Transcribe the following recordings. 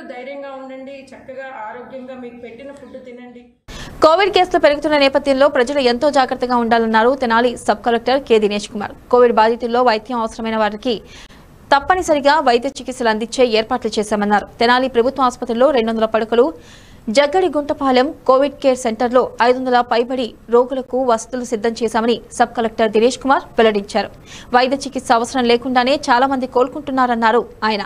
అందరూ ధైర్యంగా ఉండండి చక్కగా ఆరోగ్యంగా మీకు పెట్టిన ఫుడ్ తినండి కోవిడ్ కేసులు పెరుగుతున్న నేపథ్యంలో ప్రజలు ఎంతో జాగ్రత్తగా ఉండాలన్నారు Tenali sub collector K Dinesh Kumar Covid బాధితుల్లో వైద్యం అవసరమైన వారికి తప్పనిసరిగా వైద్య చికిత్సలు అందించే ఏర్పాట్లు చేశామన్నారు తెనాలి ప్రభుత్వ ఆసుపత్రిలో రెండు వందల పడకలు జగ్గడి గుంటపాలెం కోవిడ్ కేర్ సెంటర్లో ఐదు వందల పైబడి రోగులకు వసతులు సిద్ధం చేశామని సబ్ కలెక్టర్ దినేష్ కుమార్ వెల్లడించారు వైద్య చికిత్స అవసరం లేకుండానే చాలా మంది కోలుకుంటున్నారన్నారు ఆయన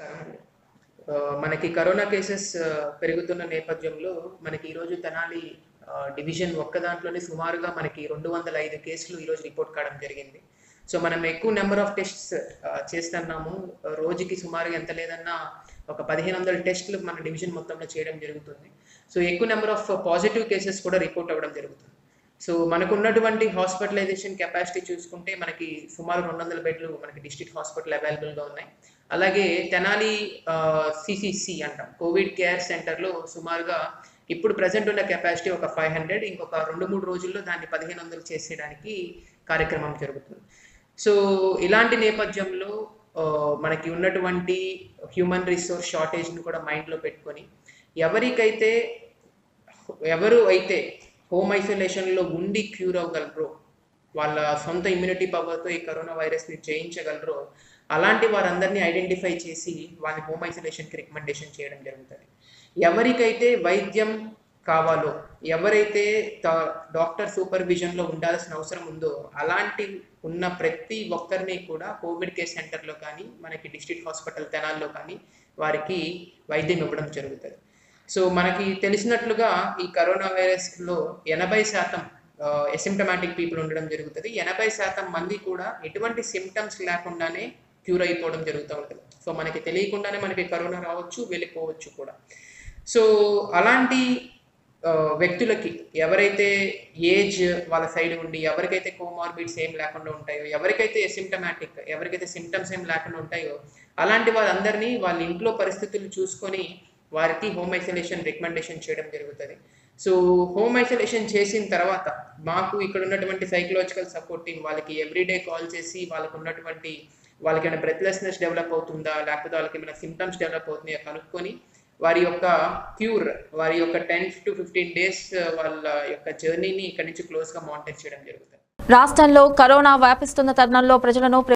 ఆ, మనకి కరోనా కేసెస్ ఆ, పెరుగుతున్న నేపథ్యంలో మనకి ఈరోజు తెనాలి ఆ, డివిజన్ ఒక్క దాంట్లోనే సుమారుగా మనకి రెండు వందల ఐదు కేసులు ఈరోజు రిపోర్ట్ కావడం జరిగింది సో మనం ఎక్కువ నెంబర్ ఆఫ్ టెస్ట్స్ చేస్తున్నాము ఆ, రోజుకి సుమారుగా ఎంత లేదన్నా ఒక పదిహేను వందల టెస్టులు మన డివిజన్ మొత్తంలో చేయడం జరుగుతుంది సో ఎక్కువ నెంబర్ ఆఫ్ పాజిటివ్ కేసెస్ కూడా రిపోర్ట్ అవ్వడం జరుగుతుంది సో మనకు ఉన్నటువంటి హాస్పిటలైజేషన్ కెపాసిటీ చూసుకుంటే మనకి సుమారు రెండు వందల బెడ్లు మనకి డిస్ట్రిక్ట్ హాస్పిటల్ అవైలబుల్గా ఉన్నాయి అలాగే తెనాలి సిసిసి అంటాం కోవిడ్ కేర్ సెంటర్లో సుమారుగా ఇప్పుడు ప్రజెంట్ ఉన్న కెపాసిటీ ఒక ఫైవ్ హండ్రెడ్ ఇంకొక రెండు మూడు రోజుల్లో దాన్ని పదిహేను వందలు చేసేయడానికి కార్యక్రమం జరుగుతుంది సో ఇలాంటి నేపథ్యంలో ఆ, మనకి ఉన్నటువంటి హ్యూమన్ రిసోర్స్ షార్టేజ్ని కూడా మైండ్లో పెట్టుకొని ఎవరికైతే ఎవరు అయితే హోమ్ ఐసోలేషన్లో ఉండి క్యూర్ అవ్వగలరో వాళ్ళ సొంత ఇమ్యూనిటీ పవర్తో ఈ కరోనా వైరస్ని జయించగలరో అలాంటి వారందరినీ ఐడెంటిఫై చేసి వాళ్ళని హోమ్ ఐసోలేషన్కి రికమెండేషన్ చేయడం జరుగుతుంది ఎవరికైతే వైద్యం కావాలో ఎవరైతే డాక్టర్ సూపర్విజన్లో ఉండాల్సిన అవసరం ఉందో అలాంటి ఉన్న ప్రతి ఒక్కరిని కూడా కోవిడ్ కేర్ సెంటర్లో కానీ మనకి డిస్ట్రిక్ట్ హాస్పిటల్ తెనాల్లో కానీ వారికి వైద్యం ఇవ్వడం జరుగుతుంది సో మనకి తెలిసినట్లుగా ఈ కరోనా వైరస్లో ఎనభై శాతం ఎసిమ్టమాటిక్ పీపుల్ ఉండడం జరుగుతుంది ఎనభై శాతం మంది కూడా ఎటువంటి సిమ్టమ్స్ లేకుండానే క్యూర్ అయిపోవడం జరుగుతూ ఉంటుంది సో మనకి తెలియకుండానే మనకి కరోనా రావచ్చు వెళ్ళిపోవచ్చు కూడా సో అలాంటి ఆ, వ్యక్తులకి ఎవరైతే ఏజ్ వాళ్ళ సైడ్ ఉండి ఎవరికైతే కోమార్బిడ్స్ ఏం లేకుండా ఉంటాయో ఎవరికైతే ఎసిమ్టమాటిక్ ఎవరికైతే సిమ్టమ్స్ ఏం లేకుండా ఉంటాయో అలాంటి వారందరినీ వాళ్ళ ఇంట్లో పరిస్థితులు చూసుకొని వారికి హోమ్ ఐసోలేషన్ రికమెండేషన్ చేయడం జరుగుతుంది సో హోమ్ ఐసోలేషన్ చేసిన తర్వాత మాకు ఇక్కడ ఉన్నటువంటి సైకలాజికల్ సపోర్ట్ టీం వాళ్ళకి ఎవ్రీడే కాల్ చేసి వాళ్ళకు ఉన్నటువంటి వాళ్ళకి ఏమైనా బ్రెత్లెస్నెస్ డెవలప్ అవుతుందా లేకపోతే వాళ్ళకి ఏమైనా సిమ్టమ్స్ డెవలప్ అవుతున్నాయా కనుక్కొని వారి యొక్క క్యూర్ వారి యొక్క టెన్ టు ఫిఫ్టీన్ డేస్ వాళ్ళ యొక్క జర్నీని ఇక్కడ నుంచి క్లోజ్గా మానిటర్ చేయడం జరుగుతుంది రాష్ట్రంలో కరోనా వ్యాపిస్తున్న తరుణంలో ప్రజలను